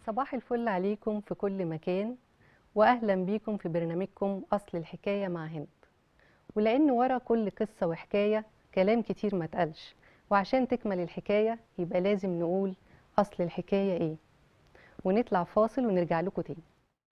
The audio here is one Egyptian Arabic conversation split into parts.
صباح الفل عليكم في كل مكان وأهلا بيكم في برنامجكم أصل الحكاية مع هند ولأن ورا كل قصة وحكاية كلام كتير ما اتقالش وعشان تكمل الحكاية يبقى لازم نقول أصل الحكاية إيه ونطلع فاصل ونرجع لكم تاني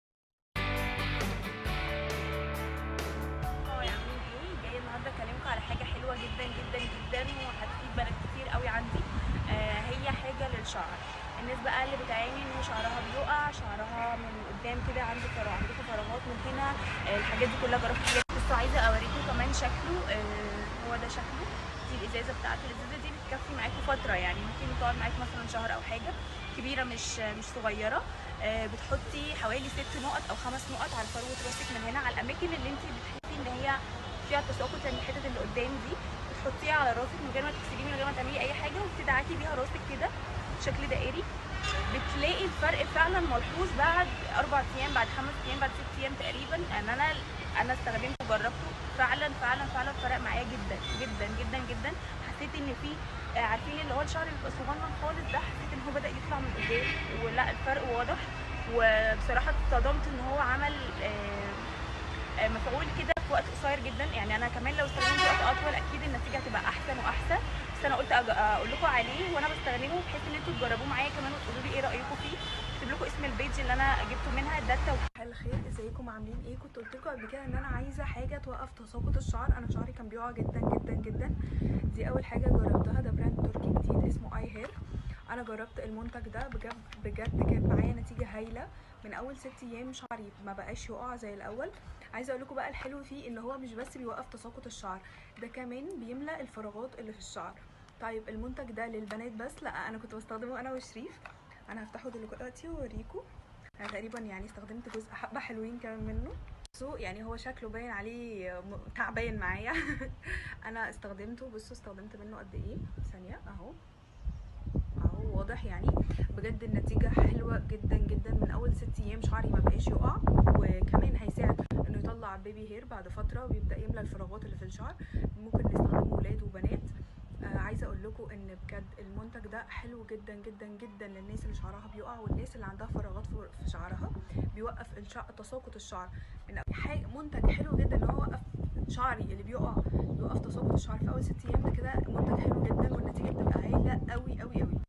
اه يا عاملين ايه جايه النهارده اكلمكم على حاجه حلوه جدا جدا جدا وهتفيد بنات كتير قوي عندي آه هي حاجه للشعر الناس بقى اللي بتعاني ان شعرها بيقع شعرها من قدام كده عنده فراغ عندكم فراغات من هنا آه الحاجات دي كلها جربت حاجات بصوا عايزه اوريكم كمان شكله آه هو ده شكله دي الازازه بتاعته الازازه دي بتكفي معاكم فتره يعني ممكن تقعد معاك مثلا شهر او حاجه كبيره مش مش صغيره آه، بتحطي حوالي ست نقط او خمس نقط على فروه راسك من هنا على الاماكن اللي انت بتحسي ان هي فيها تساقط يعني الحتت اللي قدام دي بتحطيها على راسك من غير ما تغسليه من غير ما تعملي اي حاجه وبتدعكي بيها راسك كده بشكل دائري بتلاقي الفرق فعلا ملحوظ بعد اربع ايام بعد خمس ايام بعد ست ايام تقريبا ان انا انا استخدمته وجربته فعلا فعلا فعلا فرق معايا جدا جدا جدا جدا حسيت ان في آه، عارفين اللي هو الشعر اللي بيبقى صغنن خالص ده حسيت ان هو بدا يطلع من قدام ولا الفرق واضح وبصراحه اتصدمت ان هو عمل آه، آه، مفعول كده في وقت قصير جدا يعني انا كمان لو استخدمت وقت اطول اكيد النتيجه هتبقى احسن واحسن بس انا قلت أج- اقول لكم عليه وانا بستخدمه بحيث ان انتوا تجربوه معايا كمان وتقولوا لي ايه رايكم فيه اكتب لكم اسم البيج اللي انا جبته منها ده التوقيت مساء الخير ازيكم عاملين ايه كنت قلت لكم قبل كده ان انا عايزه حاجه توقف تساقط الشعر انا شعري كان بيقع جدا جدا جدا دي اول حاجه جربتها ده براند تركي جديد اسمه اي هير انا جربت المنتج ده بجد بجد كانت معايا نتيجه هايله من اول ست ايام شعري ما بقاش يقع زي الاول عايزه اقول لكم بقى الحلو فيه ان هو مش بس بيوقف تساقط الشعر ده كمان بيملى الفراغات اللي في الشعر طيب المنتج ده للبنات بس لا انا كنت بستخدمه انا وشريف انا هفتحه دلوقتي واوريكم انا تقريبا يعني استخدمت جزء حبه حلوين كمان منه سو يعني هو شكله باين عليه م- تعبان معايا انا استخدمته بصوا استخدمت منه قد ايه ثانيه اهو اهو واضح يعني بجد النتيجه حلوه جدا جدا من اول ست ايام شعري ما بقاش يقع وكمان هيساعد انه يطلع بيبي هير بعد فتره ويبدا يملى الفراغات اللي في الشعر ممكن نستخدمه ولاد وبنات آه عايزه اقول لكم ان بجد المنتج ده حلو جدا جدا جدا للناس اللي شعرها بيقع والناس اللي عندها فراغات في في شعرها بيوقف الشعر تساقط الشعر من حاجه منتج حلو جدا ان هو وقف شعري اللي بيقع يوقف تساقط الشعر في اول ست ايام ده كده منتج حلو جدا والنتيجه بتبقى هايله قوي قوي قوي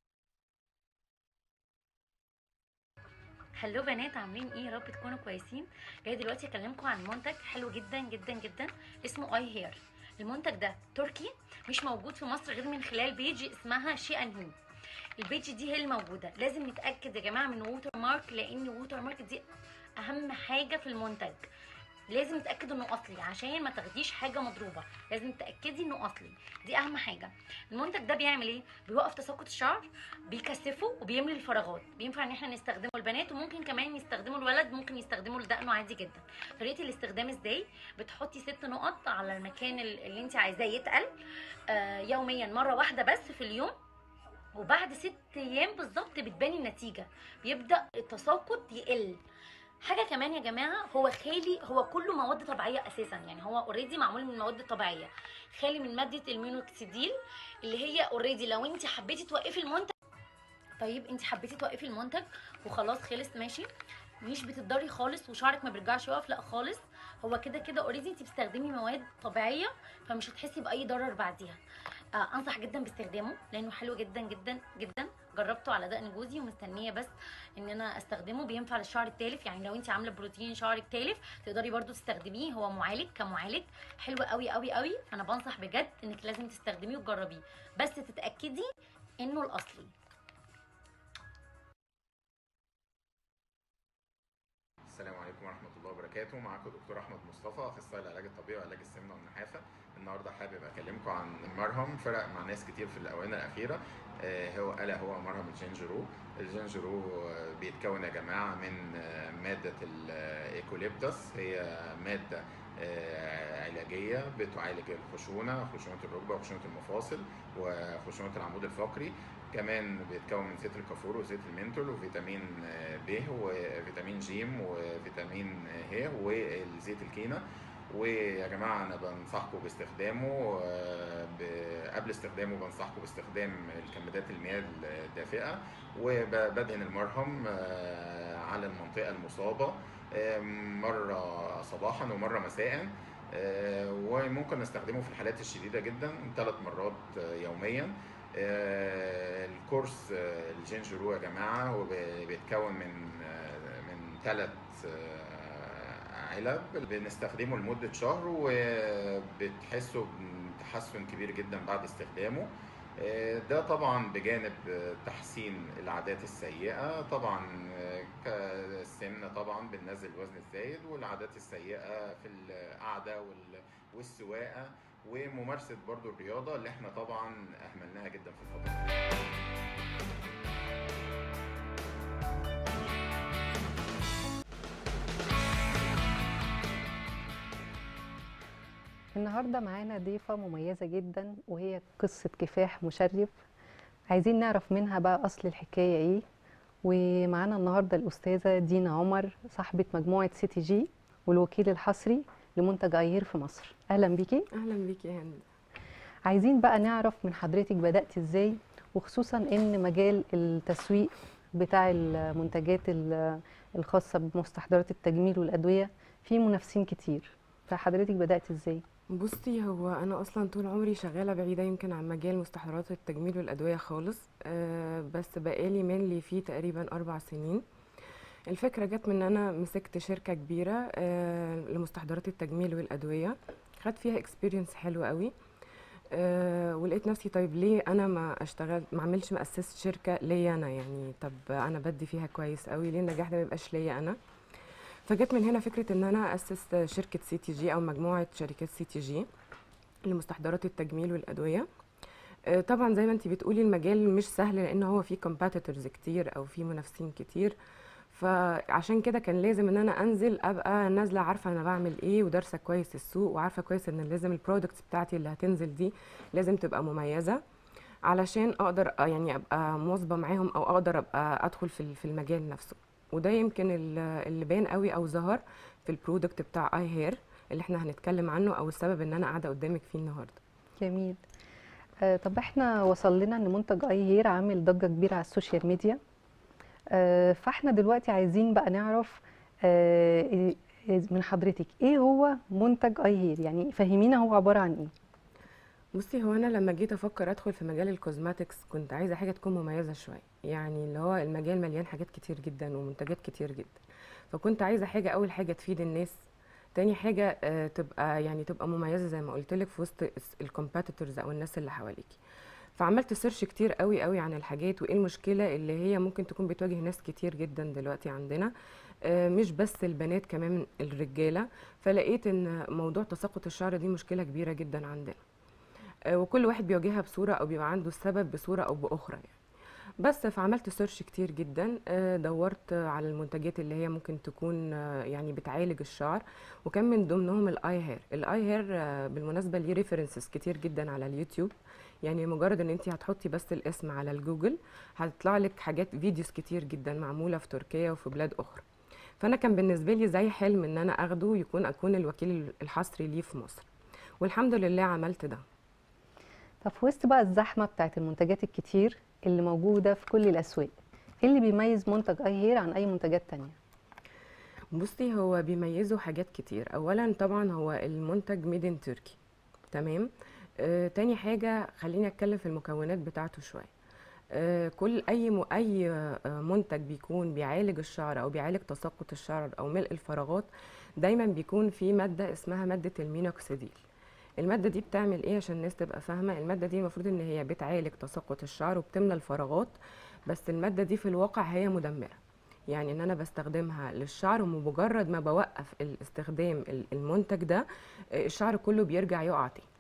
هلو بنات عاملين ايه يا رب تكونوا كويسين جاي دلوقتي اكلمكم عن منتج حلو جدا جدا جدا اسمه اي هير المنتج ده تركي مش موجود في مصر غير من خلال بيج اسمها شي ان هو البيج دي هي الموجوده لازم نتاكد يا جماعه من ووتر مارك لان ووتر مارك دي اهم حاجه في المنتج لازم نتاكد انه اصلي عشان ما تاخديش حاجه مضروبه لازم تاكدي انه اصلي دي اهم حاجه المنتج ده بيعمل ايه بيوقف تساقط الشعر بيكثفه وبيملي الفراغات بينفع ان احنا نستخدمه البنات وممكن كمان يستخدموا الولد ممكن يستخدموا لدقنه عادي جدا طريقه الاستخدام ازاي بتحطي ست نقط على المكان ال- اللي انت عايزاه يتقل آه يوميا مره واحده بس في اليوم وبعد ست ايام بالظبط بتبان النتيجه بيبدا التساقط يقل حاجه كمان يا جماعه هو خالي هو كله مواد طبيعيه اساسا يعني هو اوريدي معمول من مواد طبيعيه خالي من ماده المينوكسيديل اللي هي اوريدي لو انت حبيتي توقفي المنتج طيب انت حبيتي توقفي المنتج وخلاص خلص ماشي مش بتقدري خالص وشعرك ما بيرجعش يقف لا خالص هو كده كده اوريدي انت بتستخدمي مواد طبيعيه فمش هتحسي باي ضرر بعديها آه انصح جدا باستخدامه لانه حلو جدا جدا جدا جربته على دقن جوزي ومستنيه بس ان انا استخدمه بينفع للشعر التالف يعني لو انت عامله بروتين شعرك تالف تقدري برضو تستخدميه هو معالج كمعالج حلو قوي قوي قوي انا بنصح بجد انك لازم تستخدميه وتجربيه بس تتاكدي انه الاصلي السلام عليكم ورحمة الله وبركاته معاكم دكتور أحمد مصطفى أخصائي العلاج الطبيعي وعلاج السمنة والنحافة النهاردة حابب أكلمكم عن مرهم فرق مع ناس كتير في الآونة الأخيرة آه، هو ألا هو مرهم الجينجرو الجينجرو آه، بيتكون يا جماعة من آه، مادة الإيكوليبتس هي مادة آه، علاجية بتعالج الخشونة خشونة الركبة وخشونة المفاصل وخشونة العمود الفقري كمان بيتكون من زيت الكافور وزيت المنتول وفيتامين ب وفيتامين ج وفيتامين ه وزيت الكينا ويا جماعه انا بنصحكم باستخدامه آه، ب- قبل استخدامه بنصحكم باستخدام الكمادات المياه الدافئه وبدهن المرهم آه، على المنطقه المصابه آه، مره صباحا ومره مساء آه، وممكن نستخدمه في الحالات الشديده جدا ثلاث مرات آه، يوميا آه، الكورس آه، الجينجرو يا جماعه هو بي- بيتكون من آه، من ثلاث علب بنستخدمه لمده شهر وبتحسوا بتحسن كبير جدا بعد استخدامه آه، ده طبعا بجانب آه، تحسين العادات السيئة طبعا آه، كالسمنة طبعا بننزل الوزن الزايد والعادات السيئة في القعدة وال- والسواقة وممارسة برضو الرياضة اللي احنا طبعا أهملناها جدا في الفترة دي. النهارده معانا ضيفة مميزة جدا وهي قصة كفاح مشرف عايزين نعرف منها بقى أصل الحكاية إيه ومعانا النهارده الأستاذة دينا عمر صاحبة مجموعة سي تي جي والوكيل الحصري لمنتج أيهير في مصر أهلا بيكي اهلا بيكي يا هند عايزين بقى نعرف من حضرتك بدأت إزاي وخصوصا إن مجال التسويق بتاع المنتجات ال- الخاصة بمستحضرات التجميل والأدوية فيه منافسين كتير فحضرتك بدأت إزاي؟ بصي هو انا اصلا طول عمري شغاله بعيده يمكن عن مجال مستحضرات التجميل والادويه خالص أه بس بقالي مالي فيه تقريبا اربع سنين الفكره جت من ان انا مسكت شركه كبيره أه لمستحضرات التجميل والادويه خدت فيها اكسبيرينس حلو قوي أه ولقيت نفسي طيب ليه انا ما اشتغل ما اعملش ما اسست شركه ليا انا يعني طب انا بدي فيها كويس قوي ليه النجاح ده ما يبقاش ليا انا فجت من هنا فكره ان انا اسس شركه سي تي جي او مجموعه شركات سي تي جي لمستحضرات التجميل والادويه آه، طبعا زي ما انت بتقولي المجال مش سهل لان هو فيه كومبيتيتورز كتير او فيه منافسين كتير فعشان كده كان لازم ان انا انزل ابقى نازله عارفه انا بعمل ايه ودارسه كويس السوق وعارفه كويس ان لازم البرودكتس بتاعتي اللي هتنزل دي لازم تبقى مميزه علشان اقدر آه، يعني ابقى مواظبه معاهم او اقدر ابقى ادخل في ال- في المجال نفسه وده يمكن ال- اللي بان قوي او ظهر في البرودكت بتاع اي هير اللي احنا هنتكلم عنه او السبب ان انا قاعده قدامك فيه النهارده جميل آه طب احنا وصل لنا ان منتج اي هير عامل ضجة كبيرة على السوشيال ميديا آه فاحنا دلوقتي عايزين بقى نعرف آه إيه- إيه- من حضرتك ايه هو منتج اي هير يعني فهمينا هو عبارة عن ايه بصي هو انا لما جيت افكر ادخل في مجال الكوزماتكس كنت عايزه حاجه تكون مميزه شويه يعني اللي هو المجال مليان حاجات كتير جدا ومنتجات كتير جدا فكنت عايزه حاجه اول حاجه تفيد الناس تاني حاجه آه، تبقى يعني تبقى مميزه زي ما قلت لك في وسط الكومبيتيتورز او الناس اللي حواليكي فعملت سيرش كتير قوي قوي عن الحاجات وايه المشكله اللي هي ممكن تكون بتواجه ناس كتير جدا دلوقتي عندنا آه، مش بس البنات كمان الرجاله فلقيت ان موضوع تساقط الشعر دي مشكله كبيره جدا عندنا آه، وكل واحد بيواجهها بصوره او بيبقى عنده السبب بصوره او باخرى يعني بس فعملت سيرش كتير جدا آه، دورت آه، على المنتجات اللي هي ممكن تكون آه، يعني بتعالج الشعر وكان من ضمنهم الاي هير الاي هير آه، بالمناسبه ليه ريفرنسز كتير جدا على اليوتيوب يعني مجرد ان انت هتحطي بس الاسم على الجوجل هتطلع لك حاجات فيديوز كتير جدا معموله في تركيا وفي بلاد اخرى فانا كان بالنسبه لي زي حلم ان انا اخده يكون اكون الوكيل الحصري ليه في مصر والحمد لله عملت ده طب في وسط بقى الزحمة بتاعت المنتجات الكتير اللي موجودة في كل الأسواق ايه اللي بيميز منتج اي هير عن اي منتجات تانية بصي هو بيميزه حاجات كتير اولا طبعا هو المنتج ميد ان تركي تمام آه تاني حاجه خليني اتكلم في المكونات بتاعته شويه آه كل اي م... اي آه، منتج بيكون بيعالج الشعر او بيعالج تساقط الشعر او ملء الفراغات دايما بيكون في ماده اسمها ماده المينوكسيديل الماده دي بتعمل ايه عشان الناس تبقى فاهمه الماده دي المفروض ان هي بتعالج تساقط الشعر وبتملى الفراغات بس الماده دي في الواقع هي مدمره يعني ان انا بستخدمها للشعر ومجرد ما بوقف الاستخدام ال- المنتج ده آه، الشعر كله بيرجع يقع تاني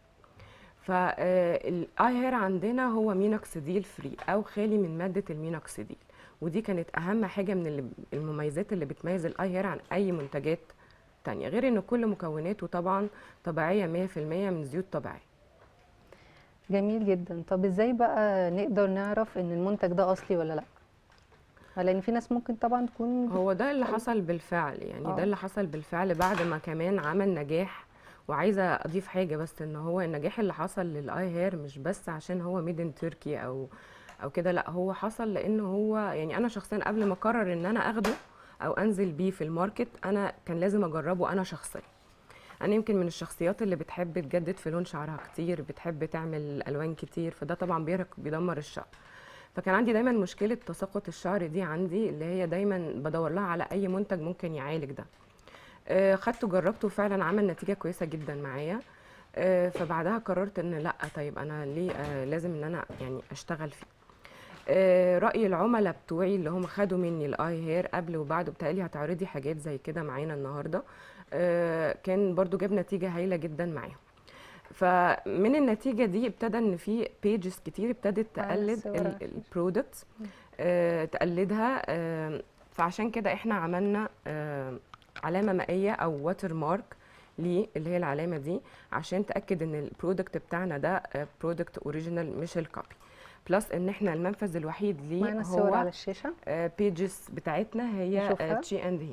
فالاي هير عندنا هو مينوكسيديل فري او خالي من ماده المينوكسيديل ودي كانت اهم حاجه من اللي- المميزات اللي بتميز الاي هير عن اي منتجات تانية غير ان كل مكوناته طبعا طبيعيه 100% من زيوت طبيعيه جميل جدا طب ازاي بقى نقدر نعرف ان المنتج ده اصلي ولا لا لان في ناس ممكن طبعا تكون هو ده اللي حصل بالفعل يعني آه. ده اللي حصل بالفعل بعد ما كمان عمل نجاح وعايزه اضيف حاجه بس ان هو النجاح اللي حصل للاي هير مش بس عشان هو ميد ان تركي او او كده لا هو حصل لان هو يعني انا شخصيا قبل ما اقرر ان انا اخده او انزل بيه في الماركت انا كان لازم اجربه انا شخصيا انا يمكن من الشخصيات اللي بتحب تجدد في لون شعرها كتير بتحب تعمل الوان كتير فده طبعا بيرهق بيدمر الشعر فكان عندي دايما مشكله تساقط الشعر دي عندي اللي هي دايما بدور لها على اي منتج ممكن يعالج ده آه، خدته جربته فعلا عمل نتيجه كويسه جدا معايا آه، فبعدها قررت ان لا طيب انا ليه آه، لازم ان انا يعني اشتغل فيه آه، راي العملاء بتوعي اللي هم خدوا مني الاي هير قبل وبعد وبالتالي هتعرضي حاجات زي كده معانا النهارده آه، كان برضو جاب نتيجه هايله جدا معاهم فمن النتيجه دي ابتدى ان في بيجز كتير ابتدت على تقلد الصور أكيد. البرودكتس تقلدها آه، فعشان كده احنا عملنا آه، علامه مائيه او واتر مارك ليه اللي هي العلامه دي عشان تاكد ان البرودكت بتاعنا ده برودكت اوريجينال مش الكوبي بلس ان احنا المنفذ الوحيد ليه معانا الصور على هو الشاشه بيجز بتاعتنا هي نشوفها. تشي اند هي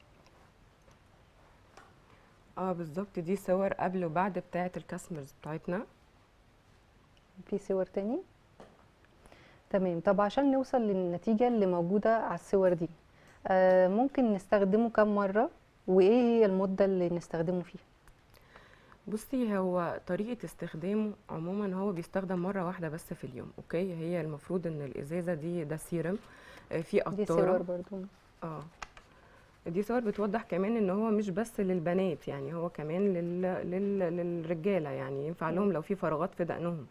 اه بالظبط دي صور قبل وبعد بتاعه الكاستمرز بتاعتنا في صور تاني تمام طب عشان نوصل للنتيجة اللي موجودة على الصور دي آه ممكن نستخدمه كم مرة وإيه هي المدة اللي نستخدمه فيها بصي هو طريقة استخدامه عموما هو بيستخدم مرة واحدة بس في اليوم اوكي هي المفروض ان الازازة دي ده سيرم آه، فيه دي صور قطارة برضو اه دي صور بتوضح كمان ان هو مش بس للبنات يعني هو كمان لل... لل... للرجالة يعني ينفع لهم لو في فراغات في دقنهم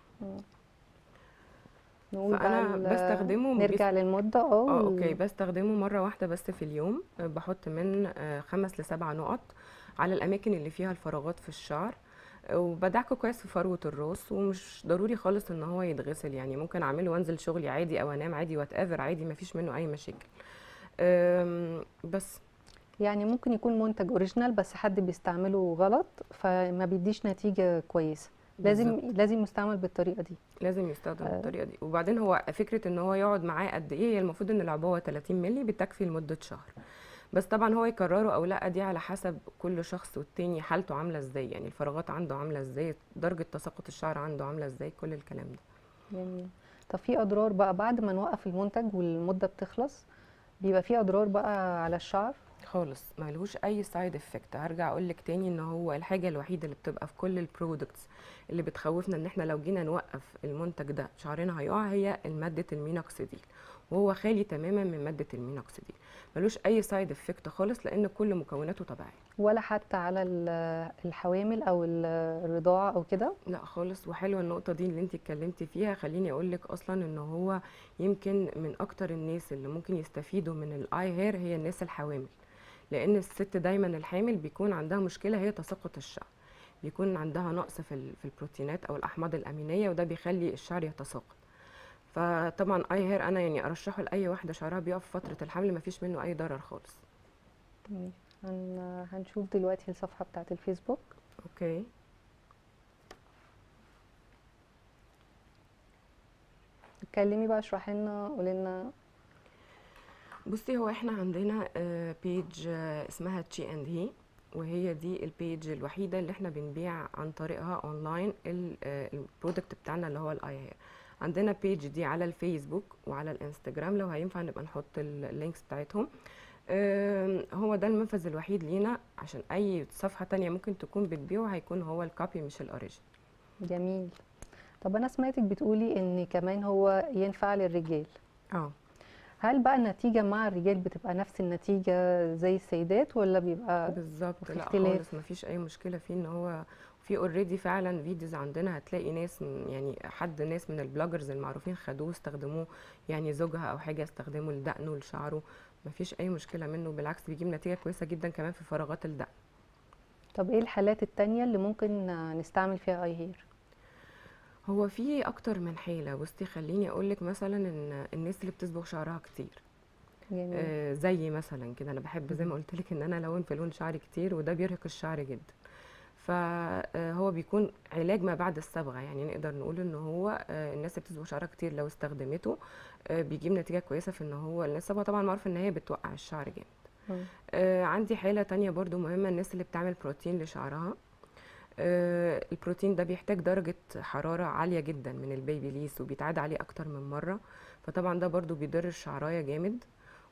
نقول فأنا بقى ال- بستخدمه نرجع للمدة اه اه وال- اوكي بستخدمه مرة واحدة بس في اليوم آه، بحط من آه، خمس لسبع نقط على الأماكن اللي فيها الفراغات في الشعر آه، وبدعكه كويس في فروة الراس ومش ضروري خالص ان هو يتغسل يعني ممكن اعمله وانزل شغلي عادي او انام عادي وات ايفر عادي مفيش منه اي مشاكل آم، بس يعني ممكن يكون منتج اوريجينال بس حد بيستعمله غلط فما بيديش نتيجة كويسة لازم بالظبط. لازم يستعمل بالطريقة دي لازم يستخدم آه. بالطريقه دي وبعدين هو فكره ان هو يقعد معاه قد ايه هي المفروض ان العبوه 30 مللي بتكفي لمده شهر بس طبعا هو يكرره او لا دي على حسب كل شخص والتاني حالته عامله ازاي يعني الفراغات عنده عامله ازاي درجه تساقط الشعر عنده عامله ازاي كل الكلام ده جميل طب في اضرار بقى بعد ما نوقف المنتج والمدة بتخلص بيبقى في اضرار بقى على الشعر خالص ملهوش اي سايد افكت هرجع اقول لك تاني ان هو الحاجه الوحيده اللي بتبقى في كل البرودكتس اللي بتخوفنا ان احنا لو جينا نوقف المنتج ده شعرنا هيقع هي ماده المينوكسيديل وهو خالي تماما من ماده المينوكسيديل ملوش اي سايد افكت خالص لان كل مكوناته طبيعيه ولا حتى على ال- الحوامل او ال- الرضاعة او كده لا خالص وحلوه النقطه دي اللي انت اتكلمتي فيها خليني اقول لك اصلا ان هو يمكن من اكتر الناس اللي ممكن يستفيدوا من الاي هير هي الناس الحوامل لان الست دايما الحامل بيكون عندها مشكله هي تساقط الشعر بيكون عندها نقص في ال- في البروتينات او الاحماض الامينيه وده بيخلي الشعر يتساقط فطبعا اي هير انا يعني ارشحه لاي واحده شعرها بيقف في فتره الحمل مفيش منه اي ضرر خالص تمام. هن هنشوف دلوقتي الصفحة بتاعت الفيسبوك اوكي اتكلمي بقى اشرحي لنا قولي لنا بصي هو احنا عندنا بيج اسمها تشي اند هي وهي دي البيج الوحيده اللي احنا بنبيع عن طريقها اونلاين البرودكت بتاعنا اللي هو الاي هير عندنا بيج دي على الفيسبوك وعلى الانستجرام لو هينفع نبقى نحط اللينكس بتاعتهم آم، هو ده المنفذ الوحيد لينا عشان اي صفحه تانية ممكن تكون بتبيعه هيكون هو الكوبي مش الاوريجين جميل طب انا سمعتك بتقولي ان كمان هو ينفع للرجال اه هل بقى النتيجة مع الرجال بتبقى نفس النتيجة زي السيدات ولا بيبقى بالظبط وفي لا اختلاف. خالص مفيش اي مشكله فيه ان هو في اوريدي فعلا فيديوز عندنا هتلاقي ناس م- يعني حد ناس من البلوجرز المعروفين خدوه استخدموه يعني زوجها او حاجه استخدمه لدقنه لشعره مفيش اي مشكله منه بالعكس بيجيب نتيجه كويسه جدا كمان في فراغات الدقن طب ايه الحالات التانية اللي ممكن نستعمل فيها اي هير هو في اكتر من حاله بصي خليني اقول لك مثلا ان الناس اللي بتصبغ شعرها كتير جميل آه زي مثلا كده انا بحب زي ما قلت لك ان انا الون في لون شعري كتير وده بيرهق الشعر جدا فهو بيكون علاج ما بعد الصبغه يعني نقدر نقول ان هو آه، الناس اللي بتصبغ شعرها كتير لو استخدمته آه، بيجيب نتيجه كويسه في ان هو الصبغه طبعا معروف ان هي بتوقع الشعر جامد مم. آه، عندي حاله تانية برضو مهمه الناس اللي بتعمل بروتين لشعرها آه، البروتين ده بيحتاج درجة حرارة عالية جدا من البيبي ليس وبيتعاد عليه أكتر من مرة فطبعا ده برضو بيضر الشعراية جامد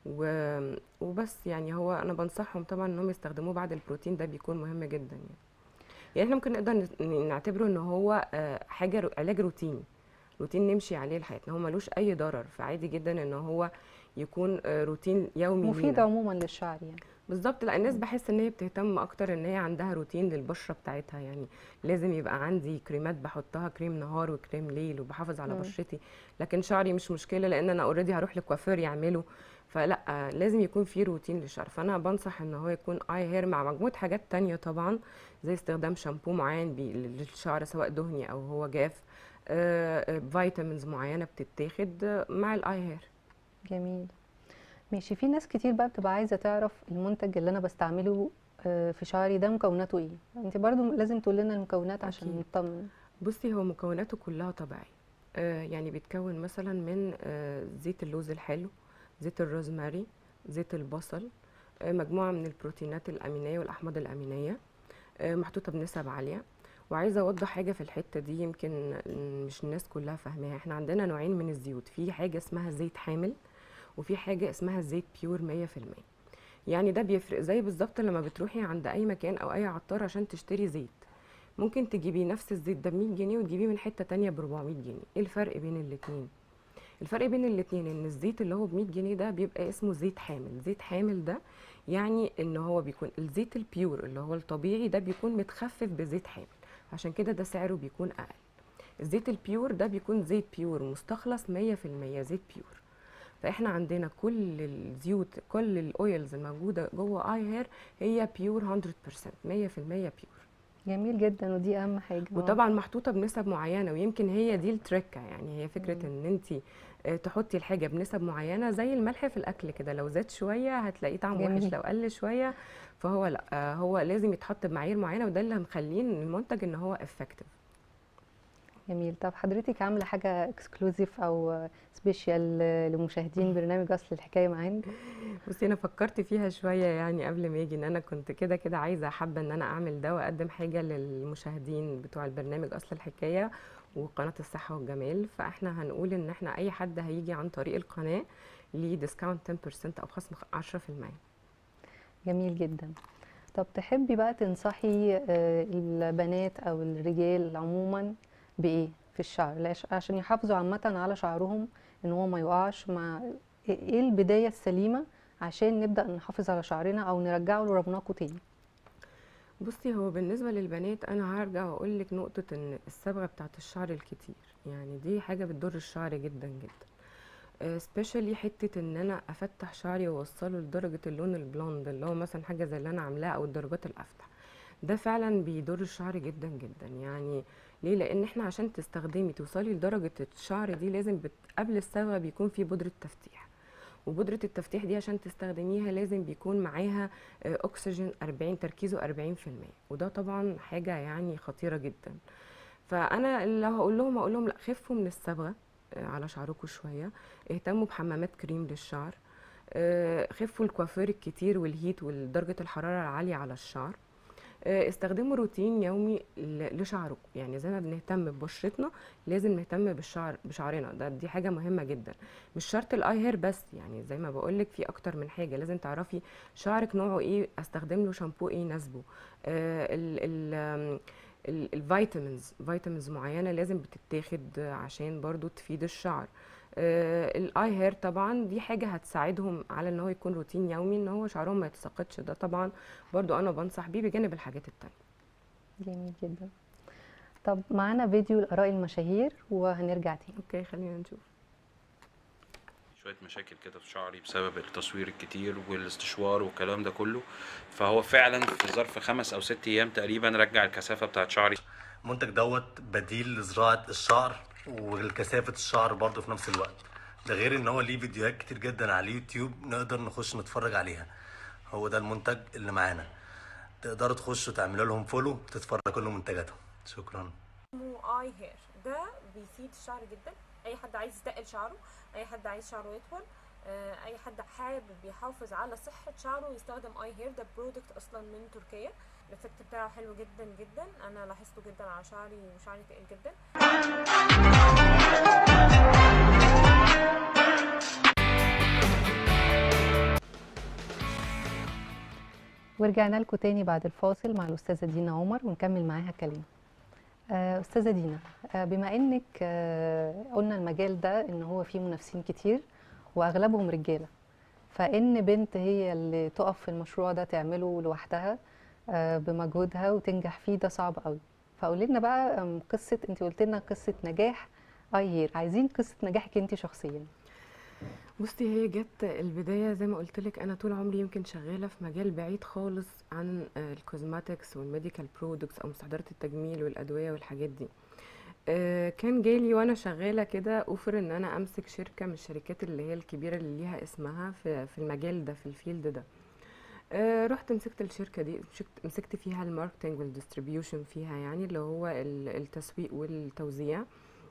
و- وبس يعني هو أنا بنصحهم طبعا إنهم يستخدموه بعد البروتين ده بيكون مهم جدا يعني يعني احنا ممكن نقدر نت- نعتبره إن هو آه، حاجة رو- علاج روتيني روتين نمشي عليه لحياتنا هو ملوش أي ضرر فعادي جدا إن هو يكون آه، روتين يومي مفيد لينا. عموما للشعر يعني بالظبط لا الناس بحس ان هي بتهتم اكتر ان هي عندها روتين للبشره بتاعتها يعني لازم يبقى عندي كريمات بحطها كريم نهار وكريم ليل وبحافظ على مم. بشرتي لكن شعري مش مشكله لان انا اوريدي هروح لكوافير يعمله فلا آه، لازم يكون في روتين للشعر فانا بنصح ان هو يكون اي هير مع مجموعه حاجات تانية طبعا زي استخدام شامبو معين بي- للشعر سواء دهني او هو جاف آه، آه، فيتامينز معينه بتتاخد آه، مع الاي هير جميل ماشي في ناس كتير بقى بتبقى عايزة تعرف المنتج اللي أنا بستعمله آه، في شعري ده مكوناته ايه انت برضو لازم تقول لنا المكونات عشان أكيد. نطمن بصي هو مكوناته كلها طبيعية آه يعني بيتكون مثلا من آه زيت اللوز الحلو زيت الروزماري زيت البصل آه مجموعة من البروتينات الأمينية والأحماض الأمينية آه محطوطة بنسب عالية وعايزة أوضح حاجة في الحتة دي يمكن مش الناس كلها فاهماها احنا عندنا نوعين من الزيوت في حاجة اسمها زيت حامل وفي حاجة اسمها زيت بيور مية في المية يعني ده بيفرق زي بالظبط لما بتروحي عند أي مكان أو أي عطار عشان تشتري زيت ممكن تجيبي نفس الزيت ده ب 100 جنيه وتجيبيه من حته تانية ب 400 جنيه ايه الفرق بين الاتنين الفرق بين الاتنين ان الزيت اللي هو ب 100 جنيه ده بيبقى اسمه زيت حامل زيت حامل ده يعني ان هو بيكون الزيت البيور اللي هو الطبيعي ده بيكون متخفف بزيت حامل عشان كده ده سعره بيكون اقل الزيت البيور ده بيكون زيت بيور مستخلص 100% زيت بيور فاحنا عندنا كل الزيوت كل الاويلز الموجوده جوه اي هير هي بيور 100% 100% بيور جميل جدا ودي اهم حاجة آه. وطبعا محطوطه بنسب معينه ويمكن هي دي التركه يعني هي فكره مم. ان انت تحطي الحاجه بنسب معينه زي الملح في الاكل كده لو زاد شويه هتلاقيه طعمه وحش جميل. لو قل شويه فهو لا آه، هو لازم يتحط بمعايير معينه وده اللي مخلين المنتج ان هو افكتيف جميل طب حضرتك عاملة حاجة اكسكلوزيف او سبيشال لمشاهدين برنامج اصل الحكاية معانا بصي انا فكرت فيها شويه يعني قبل ما اجي ان انا كنت كده كده عايزه حابه ان انا اعمل ده واقدم حاجه للمشاهدين بتوع البرنامج اصل الحكايه وقناه الصحه والجمال فاحنا هنقول ان احنا اي حد هيجي عن طريق القناه ليه ديسكاونت 10% او خصم 10% جميل جدا طب تحبي بقى تنصحي آه، البنات او الرجال عموما بايه في الشعر لاش- عشان يحافظوا عامة على شعرهم ان هو ما يقعش مع ايه البداية السليمة عشان نبدأ نحافظ على شعرنا او نرجعه لرونقه تاني بصي هو بالنسبه للبنات انا هرجع واقول لك نقطه ان الصبغه بتاعت الشعر الكتير يعني دي حاجه بتضر الشعر جدا جدا سبيشالي حته ان انا افتح شعري واوصله لدرجه اللون البلوند اللي هو مثلا حاجه زي اللي انا عاملاه او الدرجات الافتح ده فعلا بيضر الشعر جدا جدا يعني ليه لان احنا عشان تستخدمي توصلي لدرجه الشعر دي لازم بت... قبل الصبغه بيكون في بودره تفتيح وبودره التفتيح دي عشان تستخدميها لازم بيكون معاها آه، اكسجين 40 تركيزه 40% وده طبعا حاجه يعني خطيره جدا فانا لو هقول لهم هقول لهم لا خفوا من الصبغه آه، على شعركم شويه اهتموا بحمامات كريم للشعر آه، خفوا الكوافير الكتير والهيت ودرجه الحراره العاليه على الشعر آه، استخدموا روتين يومي ل- لشعركم يعني زي ما بنهتم ببشرتنا لازم نهتم بالشعر بشعرنا ده دي حاجه مهمه جدا مش شرط الاي هير بس يعني زي ما بقولك في اكتر من حاجه لازم تعرفي شعرك نوعه ايه استخدم له شامبو ايه يناسبه آه ال ال آم، ال- الفيتامينز فيتامينز معينه لازم بتتاخد عشان برضو تفيد الشعر آه الاي هير طبعا دي حاجه هتساعدهم على ان هو يكون روتين يومي ان هو شعرهم ما يتساقطش ده طبعا برضو انا بنصح بيه بجانب الحاجات التانية جميل جدا طب معانا فيديو لآراء المشاهير وهنرجع تاني اوكي خلينا نشوف شوية مشاكل كده في شعري بسبب التصوير الكتير والاستشوار والكلام ده كله فهو فعلا في ظرف خمس او ست ايام تقريبا رجع الكثافة بتاعت شعري المنتج دوت بديل لزراعة الشعر والكثافة الشعر برضه في نفس الوقت ده غير ان هو ليه فيديوهات كتير جدا على اليوتيوب نقدر نخش نتفرج عليها هو ده المنتج اللي معانا تقدروا تخشوا تعملوا لهم فولو وتتفرجوا كل منتجاتهم شكرا اسمه اي هير ده بيفيد الشعر جدا اي حد عايز يتقل شعره اي حد عايز شعره يطول آه، اي حد حابب يحافظ على صحة شعره يستخدم اي هير ده برودكت اصلا من تركيا الافكت بتاعه حلو جدا جدا انا لاحظته جدا على شعري وشعري تقيل جدا ورجعنا لكم تاني بعد الفاصل مع الأستاذة دينا عمر ونكمل معاها كلام آه، أستاذة دينا آه، بما إنك آه، قلنا المجال ده إن هو فيه منافسين كتير وأغلبهم رجالة فإن بنت هي اللي تقف في المشروع ده تعمله لوحدها آه، بمجهودها وتنجح فيه ده صعب قوي فقولي لنا بقى آم، قصة أنت قلت لنا قصة نجاح أي هير عايزين قصة نجاحك أنت شخصيا بصي هي جت البداية زي ما قلت لك أنا طول عمري يمكن شغالة في مجال بعيد خالص عن آه، الكوزماتكس والميديكال برودكتس أو مستحضرات التجميل والأدوية والحاجات دي آه، كان جالي وأنا شغالة كده أوفر إن أنا أمسك شركة من الشركات اللي هي الكبيرة اللي ليها اسمها في في المجال ده في الفيلد ده آه، رحت مسكت الشركة دي مسكت- مسكت فيها الماركتنج والديستريبيوشن فيها يعني اللي هو ال- التسويق والتوزيع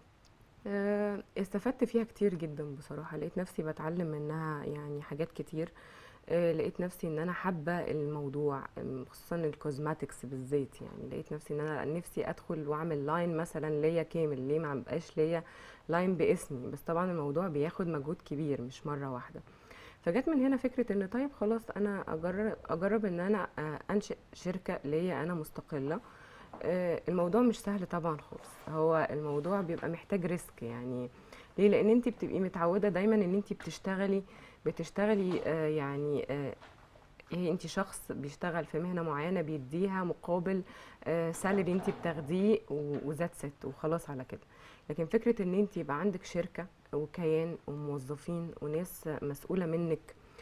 آه، استفدت فيها كتير جدا بصراحة لقيت نفسي بتعلم منها يعني حاجات كتير آه، لقيت نفسي ان انا حابة الموضوع آم، خصوصا الكوزماتكس بالذات يعني لقيت نفسي ان انا نفسي ادخل واعمل لاين مثلا ليا كامل ليه ما بقاش ليا لاين باسمي بس طبعا الموضوع بياخد مجهود كبير مش مرة واحدة فجت من هنا فكرة ان طيب خلاص انا اجرب اجرب ان انا آه، انشئ شركة ليا انا مستقلة آه، الموضوع مش سهل طبعا خالص هو الموضوع بيبقى محتاج ريسك يعني ليه لان انت بتبقي متعوده دايما ان انت بتشتغلي بتشتغلي آه، يعني آه، هي انت شخص بيشتغل في مهنه معينه بيديها مقابل سالري انت بتاخديه وذات ست وخلاص على كده لكن فكره ان انت يبقى عندك شركه وكيان وموظفين وناس مسؤوله منك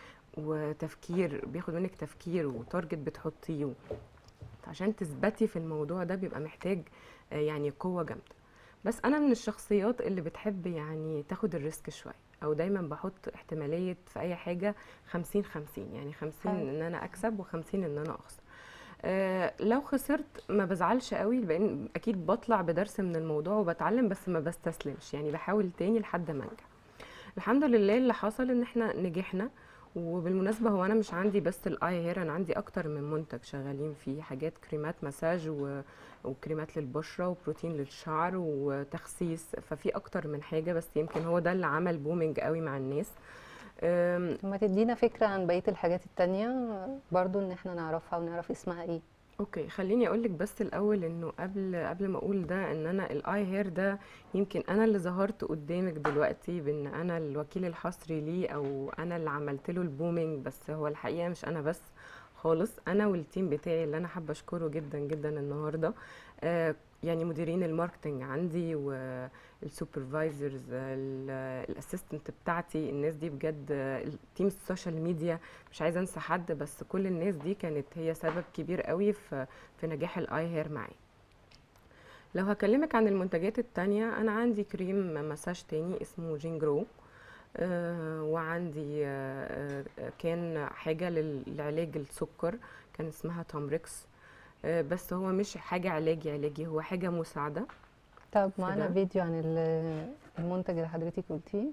وتفكير بياخد منك تفكير وتارجت بتحطيه عشان تثبتي في الموضوع ده بيبقى محتاج آه، يعني قوة جامدة بس أنا من الشخصيات اللي بتحب يعني تاخد الريسك شوية أو دايما بحط احتمالية في أي حاجة خمسين خمسين يعني خمسين حلو. إن أنا أكسب وخمسين إن أنا أخسر آه لو خسرت ما بزعلش قوي لان اكيد بطلع بدرس من الموضوع وبتعلم بس ما بستسلمش يعني بحاول تاني لحد ما انجح الحمد لله اللي حصل ان احنا نجحنا وبالمناسبة هو أنا مش عندي بس الآي هير أنا عندي أكتر من منتج شغالين فيه حاجات كريمات مساج و... وكريمات للبشرة وبروتين للشعر وتخسيس ففي أكتر من حاجة بس يمكن هو ده اللي عمل بومينج قوي مع الناس أم، ما تدينا فكرة عن بقية الحاجات التانية برضو ان احنا نعرفها ونعرف اسمها ايه اوكي خليني اقول لك بس الاول انه قبل قبل ما اقول ده ان انا الاي هير ده يمكن انا اللي ظهرت قدامك دلوقتي بان انا الوكيل الحصري ليه او انا اللي عملت له البومينج بس هو الحقيقه مش انا بس خالص انا والتيم بتاعي اللي انا حابه اشكره جدا جدا النهارده آه يعني مديرين الماركتنج عندي والسوبرفايزرز الاسيستنت بتاعتي الناس دي بجد آه، التيم السوشيال ميديا مش عايزه انسى حد بس كل الناس دي كانت هي سبب كبير قوي في في نجاح الاي هير معايا لو هكلمك عن المنتجات التانية انا عندي كريم مساج تاني اسمه جين جرو آه وعندي آه آه، كان حاجة لل- لعلاج السكر كان اسمها تامريكس آه بس هو مش حاجة علاجي علاجي هو حاجة مساعدة طب في معانا ده. فيديو عن ال- المنتج اللي حضرتك قلتيه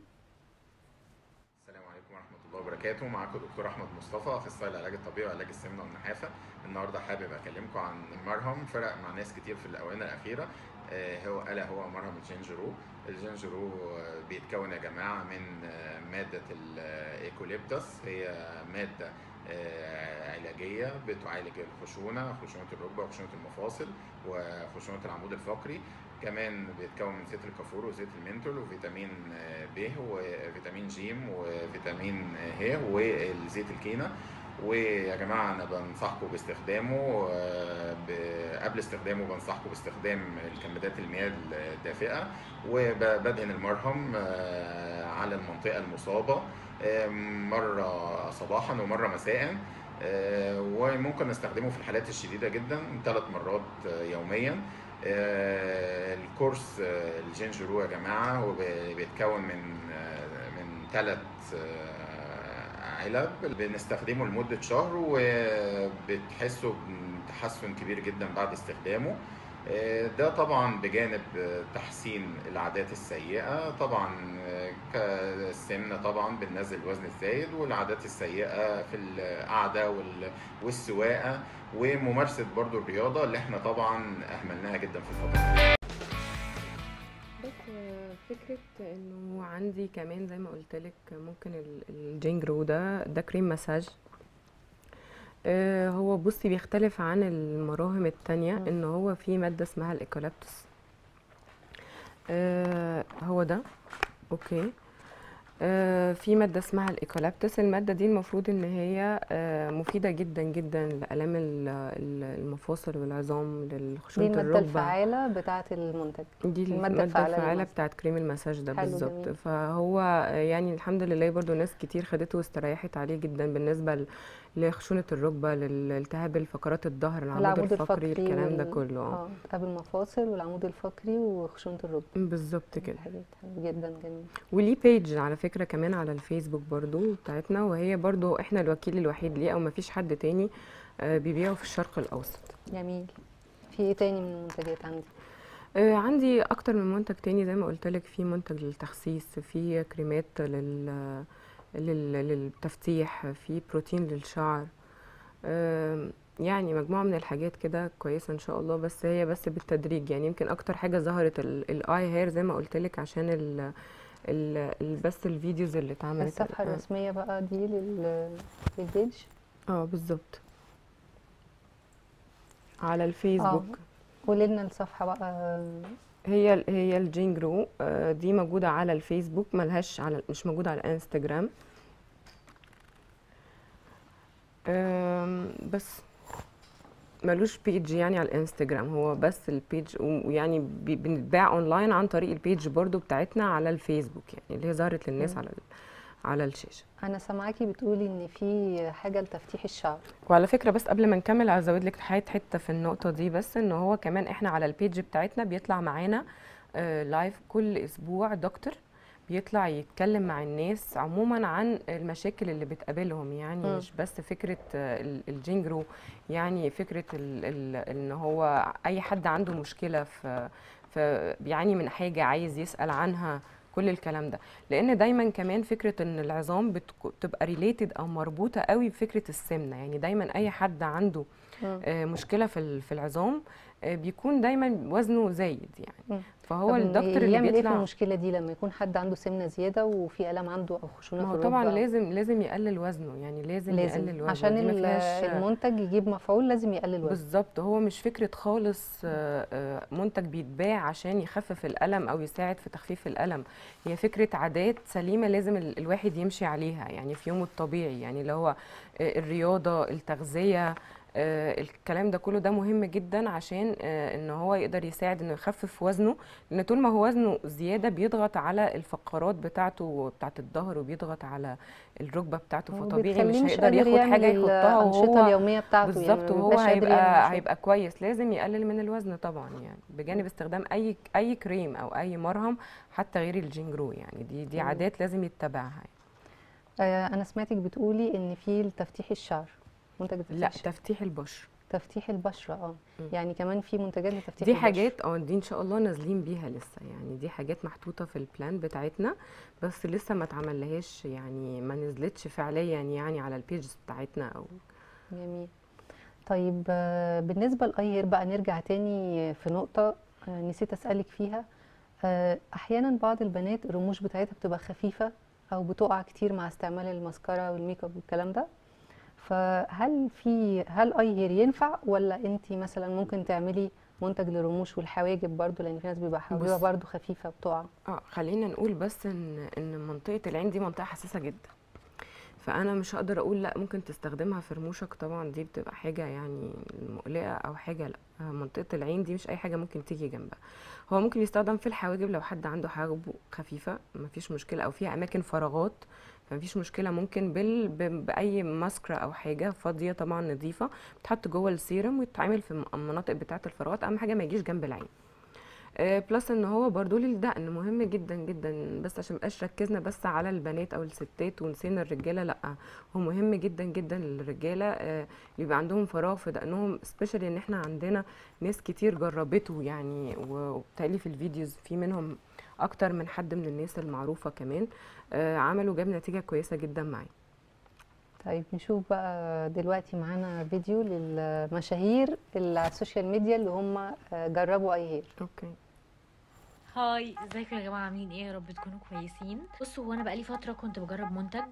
السلام عليكم ورحمة الله وبركاته معاكم دكتور أحمد مصطفى أخصائي العلاج الطبيعي وعلاج السمنة والنحافة النهاردة حابب أكلمكم عن مرهم فرق مع ناس كتير في الآونة الأخيرة آه، هو ألا هو مرهم الجينجرو الجينجرو آه، بيتكون يا جماعة من آه، مادة الإيكوليبتس هي مادة آه، علاجية بتعالج الخشونة خشونة الركبة وخشونة المفاصل وخشونة العمود الفقري كمان بيتكون من زيت الكافور وزيت المنتول وفيتامين آه، ب وفيتامين جيم وفيتامين ه والزيت الكينا ويا جماعه انا بنصحكم باستخدامه آه، ب- قبل استخدامه بنصحكم باستخدام الكمادات المياه الدافئه وبدهن المرهم آه، على المنطقه المصابه آه، مره صباحا ومره مساء آه، وممكن نستخدمه في الحالات الشديده جدا ثلاث مرات آه، يوميا آه، الكورس آه، الجينجرو يا جماعه هو بي- بيتكون من آه، من ثلاث علب بنستخدمه لمده شهر وبتحسوا بتحسن كبير جدا بعد استخدامه آه، ده طبعا بجانب آه، تحسين العادات السيئه طبعا آه، كالسمنه طبعا بننزل الوزن الزايد والعادات السيئه في القعده وال- والسواقه وممارسه برضو الرياضه اللي احنا طبعا اهملناها جدا في الفتره دي. بس آه، فكرة انه عندي كمان زي ما قلت لك ممكن ال- الجينجرو ده ده كريم مساج آه، هو بصي بيختلف عن المراهم التانية مم. ان هو في مادة اسمها الايكولابتس آه، هو ده اوكي آه، في مادة اسمها الايكولابتس المادة دي المفروض ان هي آه، مفيدة جدا جدا لآلام ال- ال- المفاصل والعظام دي لخشونة المادة الركبة الفعالة بتاعة المنتج دي المادة المادة الفعالة الفعالة للمساج. بتاعت كريم المساج ده حلو بالظبط جميل. فهو يعني الحمد لله برضو ناس كتير خدته واستريحت عليه جدا بالنسبة ل- لخشونة الركبة لالتهاب الفقرات الظهر العمود العمود الفقري الفقري الكلام ده وال- كله اه اه التهاب المفاصل والعمود الفقري وخشونة الركبة بالظبط كده حاجات حلوة جدا جميل وليه بيج على فكرة كمان على الفيسبوك برضو بتاعتنا وهي برضو احنا الوكيل الوحيد ليه او مفيش حد تاني آه، بيبيعه في الشرق الاوسط جميل في ايه تاني من المنتجات عندي آه، عندي اكتر من منتج تاني زي ما قلت لك في منتج للتخسيس في كريمات لل لل- للتفتيح في بروتين للشعر آم، يعني مجموعة من الحاجات كده كويسة ان شاء الله بس هي بس بالتدريج يعني يمكن اكتر حاجة ظهرت الاي هير زي ما قلت لك عشان ال ال ال- بس الفيديوز اللي اتعملت الصفحة آه، الرسمية بقى دي لل للبيج اه بالظبط على الفيسبوك قولي لنا الصفحة بقى هي ال- هي الجينجرو آه، دي موجودة على الفيسبوك ملهاش على مش موجودة على الانستجرام آم، بس ملوش بيج يعني على الانستجرام هو بس البيج و- ويعني بي- بنتباع اونلاين عن طريق البيج برضو بتاعتنا على الفيسبوك يعني اللي هي ظهرت للناس مم. على ال- على الشاشة انا سامعاكي بتقولي ان في حاجة لتفتيح الشعر وعلى فكرة بس قبل ما نكمل عايزة ازود لك حاجة حتة في النقطة دي بس ان هو كمان احنا على البيج بتاعتنا بيطلع معانا آه، لايف كل اسبوع دكتور بيطلع يتكلم مع الناس عموما عن المشاكل اللي بتقابلهم يعني مم. مش بس فكرة آه، ال- الجينجرو يعني فكرة ال ال ان هو اي حد عنده مشكلة في في بيعاني من حاجة عايز يسأل عنها كل الكلام ده لان دايما كمان فكره ان العظام بتك- بتبقى ريليتد او مربوطه قوي بفكره السمنه يعني دايما اي حد عنده مم. آه، مشكله في ال- في العظام آه، بيكون دايما وزنه زايد يعني مم. فهو طب الدكتور اللي يعمل ايه في بيطلع المشكلة دي لما يكون حد عنده سمنة زيادة وفي ألم عنده أو خشونة ما في هو طبعا الركبة لازم لازم يقلل وزنه يعني لازم, يقلل لازم وزنه عشان دي ما ال- فيهاش المنتج يجيب مفعول لازم يقلل وزن بالظبط هو مش فكرة خالص آه، آه، منتج بيتباع عشان يخفف الألم أو يساعد في تخفيف الألم هي فكرة عادات سليمة لازم ال- الواحد يمشي عليها يعني في يومه الطبيعي يعني اللي هو آه، الرياضة التغذية آه، الكلام ده كله ده مهم جدا عشان آه، ان هو يقدر يساعد انه يخفف وزنه لان طول ما هو وزنه زياده بيضغط على الفقرات بتاعته بتاعه الظهر وبيضغط على الركبه بتاعته فطبيعي مش وبتخليه هيقدر قادر ياخد يعمل حاجه يحطها الأنشطة وهو اليومية بتاعته يعني بالظبط ما وهو بيبقاش قادر يعمل هيبقى شيء. هيبقى كويس لازم يقلل من الوزن طبعا يعني بجانب استخدام اي اي كريم او اي مرهم حتى غير الجينجرو يعني دي دي مم. عادات لازم يتبعها آه، أنا سمعتك بتقولي إن في تفتيح الشعر منتج لتفتيح لا الشعر. تفتيح البشر تفتيح البشرة اه مم. يعني كمان في منتجات لتفتيح دي البشرة. حاجات اه دي ان شاء الله نازلين بيها لسه يعني دي حاجات محطوطه في البلان بتاعتنا بس لسه ما اتعملهاش يعني ما نزلتش فعليا يعني على البيجز بتاعتنا او جميل طيب آه، بالنسبة للأير بقى نرجع تاني في نقطة آه، نسيت أسألك فيها آه، أحيانا بعض البنات الرموش بتاعتها بتبقى خفيفة أو بتقع كتير مع استعمال الماسكارا والميك اب والكلام ده فهل في هل أير ينفع ولا أنت مثلا ممكن تعملي منتج للرموش والحواجب برضو لأن في ناس بيبقى حواجبها بص. برضو خفيفة بتقع اه خلينا نقول بس ان ان منطقه العين دي منطقه حساسه جدا فانا مش هقدر اقول لا ممكن تستخدمها في رموشك طبعا دي بتبقى حاجه يعني مقلقه او حاجه لا آه، منطقه العين دي مش اي حاجه ممكن تيجي جنبها هو ممكن يستخدم في الحواجب لو حد عنده حواجبه خفيفه مفيش مشكله او فيها اماكن فراغات فمفيش مشكله ممكن بال... ب- باي ماسكرا او حاجه فاضيه طبعا نظيفه بتحط جوه السيرم ويتعمل في المناطق بتاعه الفراغات اهم حاجه ما يجيش جنب العين آه، بلس ان هو برضو للدقن مهم جدا جدا بس عشان مبقاش ركزنا بس على البنات او الستات ونسينا الرجاله لا هو مهم جدا جدا للرجاله آه، اللي بيبقى عندهم فراغ في دقنهم سبيشالي ان احنا عندنا ناس كتير جربته يعني و- وبالتالي في الفيديوز في منهم اكتر من حد من الناس المعروفه كمان آه، عملوا جاب نتيجه كويسه جدا معايا طيب نشوف بقى دلوقتي معانا فيديو للمشاهير اللي على السوشيال ميديا اللي هم آه، جربوا اي هير اوكي هاي ازيكم يا جماعه عاملين ايه يا رب تكونوا كويسين بصوا هو انا بقالي فتره كنت بجرب منتج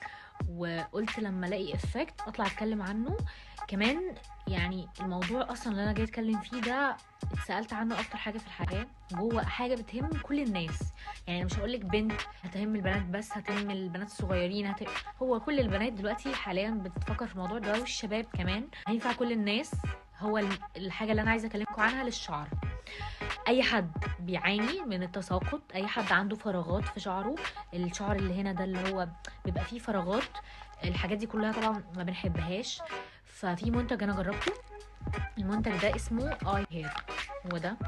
وقلت لما الاقي افكت اطلع اتكلم عنه كمان يعني الموضوع اصلا اللي انا جاي اتكلم فيه ده اتسالت عنه اكتر حاجه في الحياه جوه حاجه بتهم كل الناس يعني أنا مش هقول لك بنت هتهم البنات بس هتهم البنات الصغيرين هت... هو كل البنات دلوقتي حاليا بتفكر في الموضوع ده والشباب كمان هينفع كل الناس هو ال- الحاجه اللي انا عايزه اكلمكم عنها للشعر اي حد بيعاني من التساقط اي حد عنده فراغات في شعره الشعر اللي هنا ده اللي هو بيبقى فيه فراغات الحاجات دي كلها طبعا ما بنحبهاش ففي منتج انا جربته المنتج ده اسمه اي هير هو ده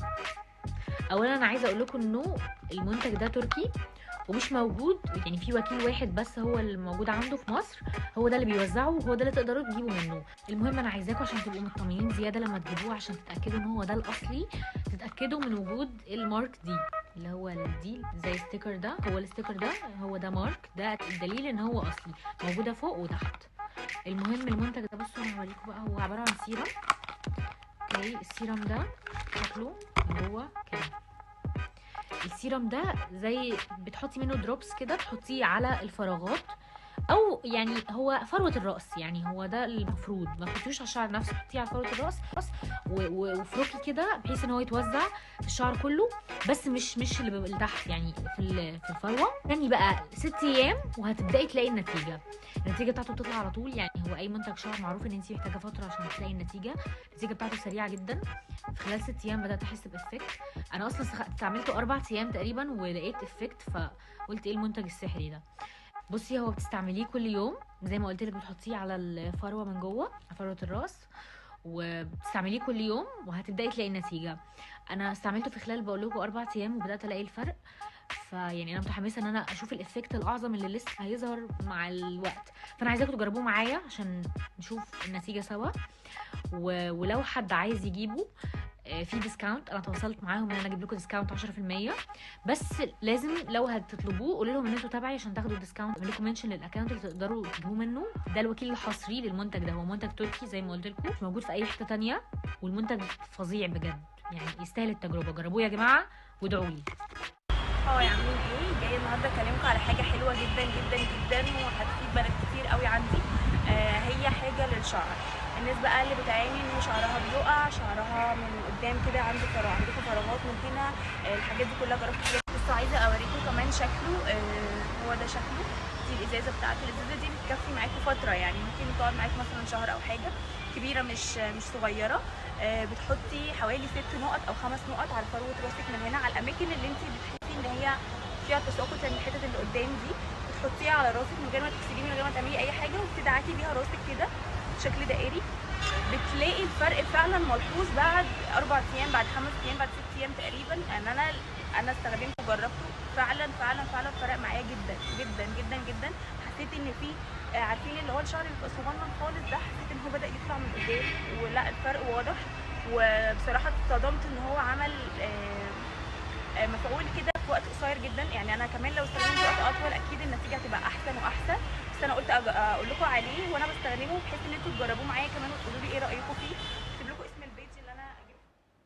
اولا انا عايزه اقول لكم انه المنتج ده تركي ومش موجود يعني في وكيل واحد بس هو اللي موجود عنده في مصر هو ده اللي بيوزعه وهو ده اللي تقدروا تجيبوا منه المهم انا عايزاكم عشان تبقوا مطمنين زياده لما تجيبوه عشان تتاكدوا ان هو ده الاصلي تتاكدوا من وجود المارك دي اللي هو دي زي الستيكر ده هو الستيكر ده هو ده مارك ده الدليل ان هو اصلي موجوده فوق وتحت المهم المنتج ده بصوا انا هوريكم بقى هو عباره عن سيرم اوكي السيرم ده شكله من جوه كده السيرم ده زي بتحطي منه دروبس كده تحطيه على الفراغات او يعني هو فروه الراس يعني هو ده المفروض ما تحطيهوش على الشعر نفسه حطيه على فروه الراس بس و- و- وافركي كده بحيث ان هو يتوزع في الشعر كله بس مش مش اللي بيبقى تحت يعني في ال- في الفروه تاني بقى ست ايام وهتبداي تلاقي النتيجه النتيجه بتاعته بتطلع على طول يعني هو اي منتج شعر معروف ان انت محتاجه فتره عشان تلاقي النتيجه النتيجه بتاعته سريعه جدا في خلال ست ايام بدات احس بافكت انا اصلا استخ- استعملته اربع ايام تقريبا ولقيت افكت فقلت ايه المنتج السحري ده بصي هو بتستعمليه كل يوم زي ما قلت لك بتحطيه على الفروه من جوه على فروه الراس وبتستعمليه كل يوم وهتبداي تلاقي النتيجه انا استعملته في خلال بقول لكم اربع ايام وبدات الاقي الفرق فيعني انا متحمسه ان انا اشوف الافكت الاعظم اللي لسه هيظهر مع الوقت فانا عايزاكم تجربوه معايا عشان نشوف النتيجه سوا و... ولو حد عايز يجيبه آه، في ديسكاونت انا تواصلت معاهم ان انا اجيب لكم ديسكاونت 10% بس لازم لو هتطلبوه قولوا لهم ان انتوا تابعي عشان تاخدوا ديسكاونت اعمل لكم منشن للاكونت اللي تقدروا تجيبوه منه ده الوكيل الحصري للمنتج ده هو منتج تركي زي ما قلت لكم مش موجود في اي حته تانية والمنتج فظيع بجد يعني يستاهل التجربه جربوه يا جماعه وادعوا لي هاي عاملين ايه جاي النهارده اكلمكم على حاجه حلوه جدا جدا جدا وهتفيد بنات كتير قوي عندي آه هي حاجه للشعر الناس بقى اللي بتعاني ان شعرها بيقع شعرها من قدام كده عندك فراغ عندكم فراغات من هنا آه الحاجات دي كلها جربت حاجات بصوا عايزه اوريكم كمان شكله آه هو ده شكله دي الازازه بتاعته الازازه دي بتكفي معاكم فتره يعني ممكن تقعد معاك مثلا شهر او حاجه كبيره مش مش صغيره آه، بتحطي حوالي ست نقط او خمس نقط على فروه راسك من هنا على الاماكن اللي انت بتحسي ان هي فيها تساقط يعني الحتت اللي قدام دي بتحطيها على راسك من غير ما تغسليه من غير ما تعملي اي حاجه وبتدعكي بيها راسك كده بشكل دائري بتلاقي الفرق فعلا ملحوظ بعد اربع ايام بعد خمس ايام بعد ست ايام تقريبا ان انا انا استخدمته وجربته فعلا فعلا فعلا فرق معايا جدا جدا جدا جدا حسيت ان في آه، عارفين اللي هو الشعر اللي بيبقى صغنن خالص ده حسيت ان هو بدا يطلع من قدام ولا الفرق واضح وبصراحه اتصدمت ان هو عمل آه، آه، مفعول كده في وقت قصير جدا يعني انا كمان لو استخدمت وقت اطول اكيد النتيجه هتبقى احسن واحسن بس انا قلت أج- اقول لكم عليه وانا بستخدمه بحيث ان انتوا تجربوه معايا كمان وتقولوا لي ايه رايكم فيه اكتب لكم اسم البيج اللي انا جبت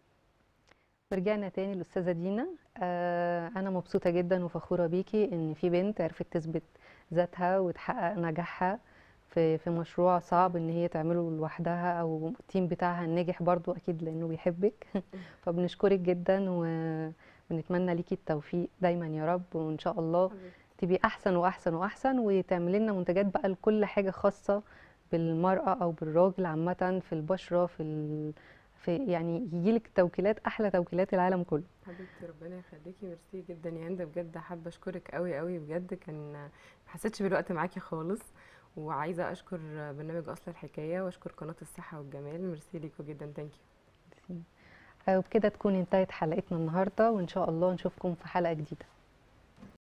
ورجعنا تاني للأستاذة دينا آه أنا مبسوطة جدا وفخورة بيكي إن في بنت عرفت تثبت ذاتها وتحقق نجاحها في في مشروع صعب إن هي تعمله لوحدها أو التيم بتاعها ناجح برضو أكيد لأنه بيحبك فبنشكرك جدا وبنتمنى ليكي التوفيق دايما يا رب وإن شاء الله تبقي أحسن وأحسن وأحسن وتعملي لنا منتجات بقى لكل حاجة خاصة بالمرأة أو بالراجل عامة في البشرة في ال... في يعني يجيلك توكيلات احلى توكيلات العالم كله حبيبتي ربنا يخليكي ميرسي جدا يا هند بجد حابه اشكرك قوي قوي بجد كان ما حسيتش بالوقت معاكي خالص وعايزه اشكر برنامج اصل الحكايه واشكر قناه الصحه والجمال ميرسي ليكوا جدا ثانك يو وبكده تكون انتهت حلقتنا النهارده وان شاء الله نشوفكم في حلقه جديده